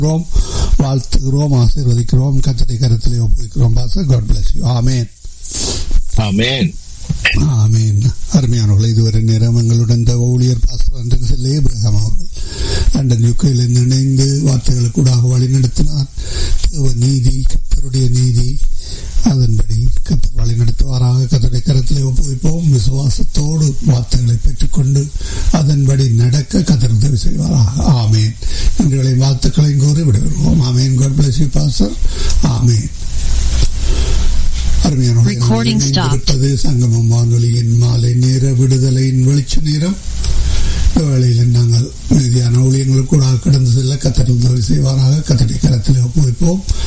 இருக்கிறோம் வாழ்த்துகிறோம் ஆசீர்வதிக்கிறோம் கத்தடை கருத்திலே ஒப்புவிக்கிறோம் பாச God bless you amen amen ஆமீன் அருமையானவர்கள் இதுவரை நேரம் எங்களுடன் இந்த ஊழியர் பாஸ்டர் அன்றன் செல்ல இப்ரஹாம் அவர்கள் லண்டன் யுக்கையில் இணைந்து வார்த்தைகளுக்கூடாக வழி நடத்தினார் தேவ நீதி கத்தருடைய நீதி அதன்படி கத்தர் வழி நடத்துவாராக கத்தருடைய கருத்திலே ஒப்புவிப்போம் விசுவாசத்தோடு வார்த்தைகளை பெற்றுக்கொண்டு அதன்படி நடக்க கத்தர் உதவி செய்வாராக ஆமேன் நன்றிகளை வாழ்த்துக்களையும் கூறி விடுகிறோம் amen God bless you pastor amen Recording stopped. இருப்பது சங்கமம் வானொலியின் மாலை நேர விடுதலையின் வெளிச்ச நேரம் இந்த வேளையில் நாங்கள் மீதியான ஊழியங்கள் கூட கடந்து செல்ல கத்தர் உதவி செய்வாராக கத்தடை கரத்தில் ஒப்புவிப்போம்